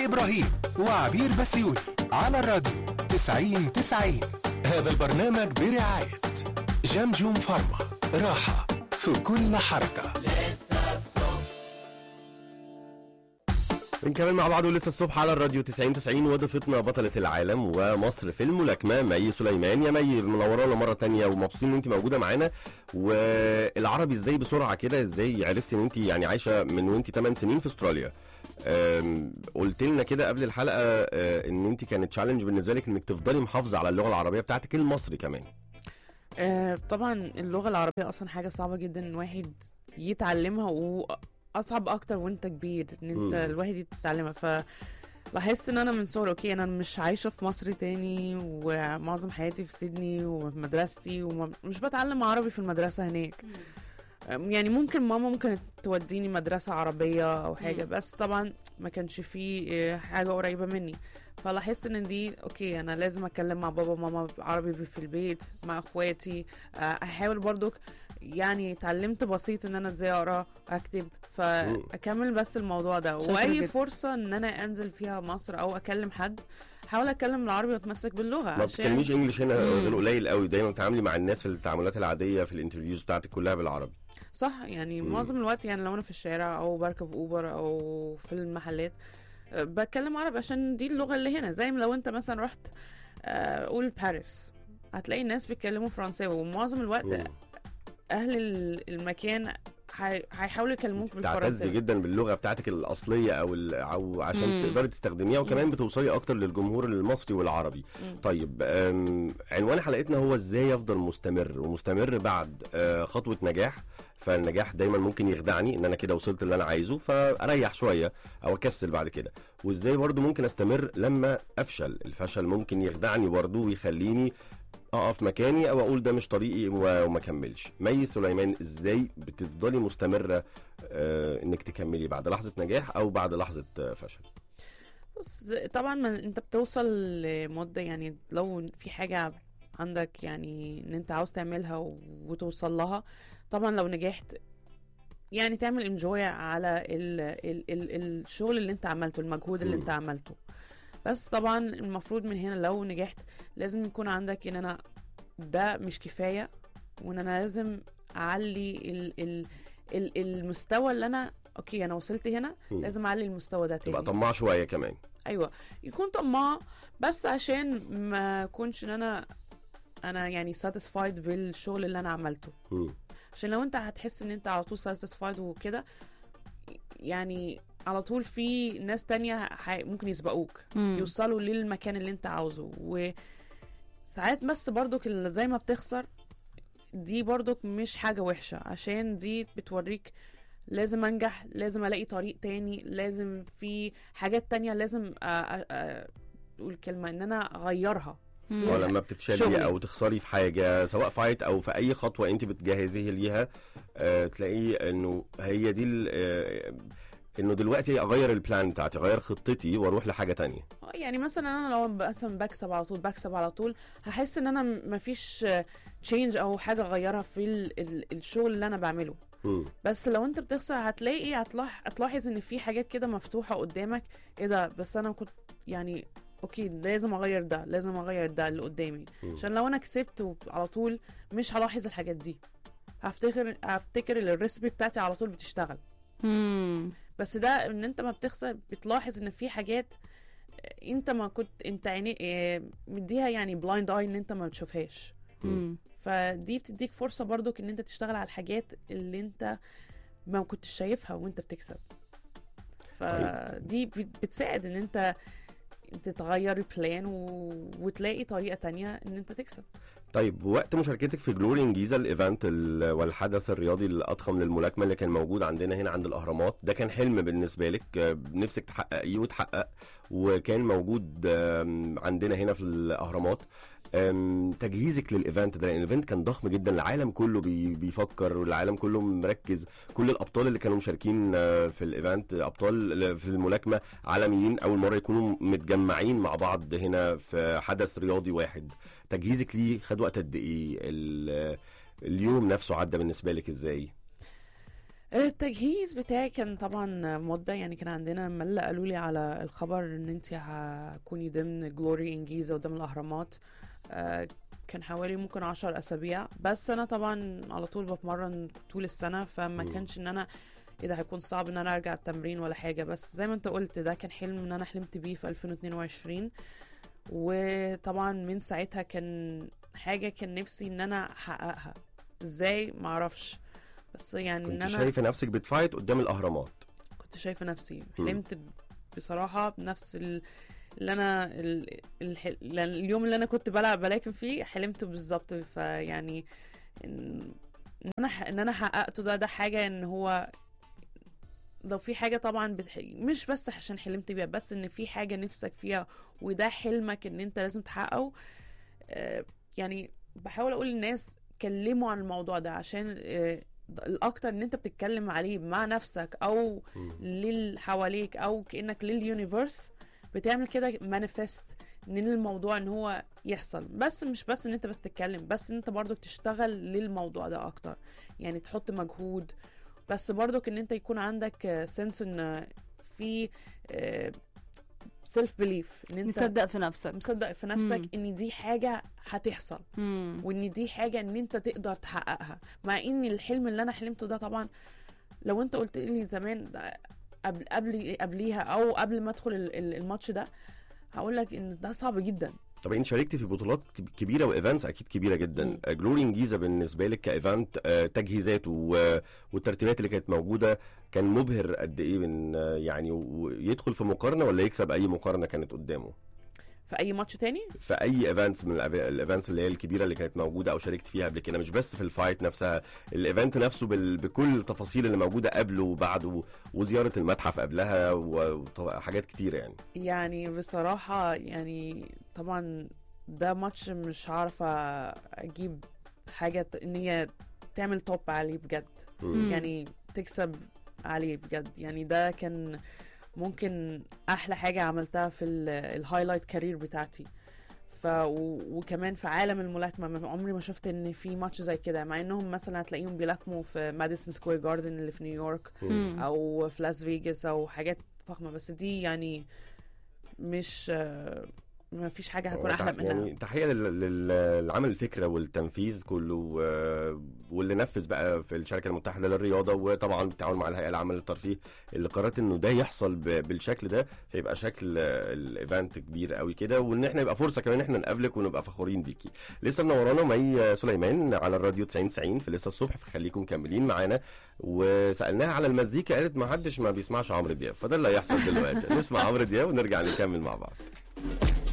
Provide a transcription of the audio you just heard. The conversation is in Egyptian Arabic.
إبراهيم وعبير بسيوني على الراديو 90 90 هذا البرنامج برعاية جمجم فارما راحة في كل حركة بنكمل مع بعض ولسه الصبح على الراديو 90 90 وضيفتنا بطلة العالم ومصر في الملاكمة مي سليمان يا مي منورانا مرة تانية ومبسوطين ان انت موجودة معانا والعربي ازاي بسرعة كده ازاي عرفتي ان انت يعني عايشة من وانت 8 سنين في استراليا أم، قلت لنا كده قبل الحلقة أه، ان انت كانت تشالنج بالنسبة لك انك تفضلي محافظة على اللغة العربية بتاعتك المصري كمان آه طبعا اللغة العربية أصلا حاجة صعبة جدا إن الواحد يتعلمها وأصعب أكتر وأنت كبير إن أنت مم. الواحد يتعلمها ف لاحظت ان انا من صغري اوكي انا مش عايشه في مصر تاني ومعظم حياتي في سيدني وفي مدرستي ومش بتعلم عربي في المدرسه هناك أم، يعني ممكن ماما ممكن توديني مدرسه عربيه او حاجه مم. بس طبعا ما كانش في آه، حاجه قريبه مني فلاحظت ان دي اوكي انا لازم اتكلم مع بابا وماما عربي في البيت مع اخواتي آه، احاول برضو يعني اتعلمت بسيط ان انا ازاي اقرا اكتب فاكمل بس الموضوع ده شاطر واي جدا. فرصه ان انا انزل فيها مصر او اكلم حد حاول اتكلم العربي واتمسك باللغه ما عشان بتتكلميش انجلش هنا مم. غير قليل قوي دايما بتتعاملي مع الناس في التعاملات العادية في الانترفيوز بتاعتك كلها بالعربي صح يعني مم. معظم الوقت يعني لو انا في الشارع او بركب اوبر او في المحلات أه، بتكلم عربي عشان دي اللغه اللي هنا زي ما لو انت مثلا رحت أه، قول باريس هتلاقي الناس بيتكلموا فرنساوي ومعظم الوقت مم. اهل ال- المكان هي- هيحاولوا يكلموك بتعتز بالفرنساوي جدا باللغه بتاعتك الاصليه او ال- او عشان مم. تقدري تستخدميها وكمان مم. بتوصلي اكتر للجمهور المصري والعربي مم. طيب أم، عنوان حلقتنا هو ازاي افضل مستمر ومستمر بعد آه، خطوه نجاح فالنجاح دايما ممكن يخدعني ان انا كده وصلت اللي انا عايزه فاريح شويه او اكسل بعد كده وازاي برضو ممكن استمر لما افشل الفشل ممكن يخدعني برضو ويخليني اقف مكاني او اقول ده مش طريقي و- وما كملش مي سليمان ازاي بتفضلي مستمره آه انك تكملي بعد لحظه نجاح او بعد لحظه آه، فشل بص طبعا ما انت بتوصل لمدة يعني لو في حاجة عندك يعني ان انت عاوز تعملها وتوصل لها طبعا لو نجحت يعني تعمل انجوي على ال ال ال الشغل اللي انت عملته المجهود اللي مم. انت عملته بس طبعا المفروض من هنا لو نجحت لازم يكون عندك ان انا ده مش كفاية وان انا لازم اعلي ال ال ال المستوى اللي انا اوكي انا وصلت هنا مم. لازم اعلي المستوى ده تاني تبقى طماع شويه كمان ايوه يكون طماع بس عشان ما اكونش ان انا انا يعني ساتيسفايد بالشغل اللي انا عملته مم. عشان لو انت هتحس ان انت على طول ساتيسفايد وكده يعني على طول في ناس تانية ح- ممكن يسبقوك مم. يوصلوا للمكان اللي انت عاوزه وساعات بس برضك اللي زي ما بتخسر دي برضك مش حاجة وحشة عشان دي بتوريك لازم انجح لازم الاقي طريق تاني لازم في حاجات تانية لازم أ- أ- أ- اقول كلمة ان انا اغيرها مم. ولما بتفشلي شغل. او تخسري في حاجه سواء فايت او في اي خطوه انت بتجهزيه ليها آه تلاقي انه هي دي ال- آه انه دلوقتي اغير البلان بتاعتي اغير خطتي واروح لحاجه تانية آه، يعني مثلا انا لو مثلا بكسب على طول بكسب على طول هحس ان انا م- مفيش تشينج او حاجه اغيرها في ال ال الشغل اللي انا بعمله مم. بس لو انت بتخسر هتلاقي هتلاح هتلاحظ ان في حاجات كده مفتوحه قدامك ايه ده بس انا كنت يعني اوكي لازم اغير ده لازم اغير ده اللي قدامي مم. عشان لو انا كسبت على طول مش هلاحظ الحاجات دي هفتكر هفتكر ان الريسبي بتاعتي على طول بتشتغل مم. بس ده ان انت ما بتخسر بتلاحظ ان في حاجات انت ما كنت انت عيني اه، مديها يعني بلايند اي ان انت ما بتشوفهاش مم. فدي بتديك فرصه برضك ان انت تشتغل على الحاجات اللي انت ما كنتش شايفها وانت بتكسب فدي بت- بتساعد ان انت تتغير البلان و... وتلاقي طريقه تانية ان انت تكسب طيب وقت مشاركتك في جلوري انجيزا الايفنت ال- والحدث الرياضي الاضخم للملاكمه اللي كان موجود عندنا هنا عند الاهرامات ده كان حلم بالنسبه لك آه، نفسك تحققيه وتحقق وكان موجود آم، عندنا هنا في الاهرامات آم، تجهيزك للايفنت ده لان الايفنت كان ضخم جدا العالم كله بي بيفكر والعالم كله مركز كل الابطال اللي كانوا مشاركين آه، في الايفنت ابطال في الملاكمه عالميين اول مره يكونوا متجمعين مع بعض هنا في حدث رياضي واحد تجهيزك ليه خد وقت قد ايه ال- اليوم نفسه عدى بالنسبه لك ازاي التجهيز بتاعي كان طبعا مدة يعني كان عندنا ملة قالوا لي على الخبر ان انت هتكوني ضمن جلوري انجيزة قدام الاهرامات آه، كان حوالي ممكن عشر اسابيع بس انا طبعا على طول بتمرن طول السنة فما مم. كانش ان انا ايه ده هيكون صعب ان انا ارجع التمرين ولا حاجة بس زي ما انت قلت ده كان حلم ان انا حلمت بيه في 2022 وطبعا من ساعتها كان حاجة كان نفسي ان انا احققها ازاي معرفش بس يعني ان كنت انا شايفه نفسك بتفايت قدام الاهرامات كنت شايفه نفسي حلمت ب- بصراحه بنفس ال... اللي انا ال... الح... ال- اليوم اللي انا كنت بلعب بلاكم فيه حلمت بالظبط فيعني ان إن انا ح... ان انا حققته ده ده حاجه ان هو لو في حاجه طبعا بتح... مش بس عشان حلمت بيها بس ان في حاجه نفسك فيها وده حلمك ان انت لازم تحققه آه، يعني بحاول اقول للناس كلموا عن الموضوع ده عشان آه، الاكتر ان انت بتتكلم عليه مع نفسك او مم. للي حواليك او كانك لليونيفرس بتعمل كده مانيفست ان الموضوع ان هو يحصل بس مش بس ان انت بس تتكلم بس ان انت برضو تشتغل للموضوع ده اكتر يعني تحط مجهود بس برضو ان انت يكون عندك سنس ان في سيلف بليف ان انت مصدق في نفسك مصدق في نفسك مم. ان دي حاجه هتحصل مم. وان دي حاجه ان انت تقدر تحققها مع ان الحلم اللي انا حلمته ده طبعا لو انت قلت لي زمان ده قبل قبل قبليها او قبل ما ادخل ال- ال- الماتش ده هقول لك ان ده صعب جدا طب انت شاركتي في بطولات كب- كبيره وايفنتس اكيد كبيره جدا مم. آه، جلوري انجيزه بالنسبه لك كايفنت آه، تجهيزاته و- والترتيبات اللي كانت موجوده كان مبهر قد ايه من آه، يعني ويدخل في مقارنه ولا يكسب اي مقارنه كانت قدامه في اي ماتش تاني في اي ايفنتس من الايفنتس اللي هي الكبيره اللي كانت موجوده او شاركت فيها قبل كده مش بس في الفايت نفسها الايفنت نفسه بال... بكل التفاصيل اللي موجوده قبله وبعده وزياره المتحف قبلها و- وحاجات كتيره يعني يعني بصراحه يعني طبعا ده ماتش مش عارفه اجيب حاجه ت- ان هي تعمل توب عليه بجد مم. يعني تكسب عليه بجد يعني ده كان ممكن احلى حاجه عملتها في ال- الهايلايت كارير بتاعتي ف و... وكمان في عالم الملاكمه ما عمري ما شفت ان في ماتش زي كده مع انهم مثلا هتلاقيهم بيلاكموا في ماديسون سكوير جاردن اللي في نيويورك مم. او في لاس فيجاس او حاجات فخمه بس دي يعني مش آه، ما فيش حاجه هتكون هو احلى تح- منها يعني تحيه لل- لل- للعمل الفكره والتنفيذ كله و- واللي نفذ بقى في الشركه المتحده للرياضه وطبعا بالتعاون مع الهيئه العامه للترفيه اللي قررت انه ده يحصل ب- بالشكل ده فيبقى شكل آه، الايفنت كبير قوي كده وان احنا يبقى فرصه كمان ان احنا نقابلك ونبقى فخورين بيكي لسه منورانا مي سليمان على الراديو 90 90 في لسه الصبح فخليكم مكملين معانا وسالناها على المزيكا قالت ما حدش ما بيسمعش عمرو دياب فده اللي هيحصل دلوقتي نسمع عمرو دياب ونرجع نكمل مع بعض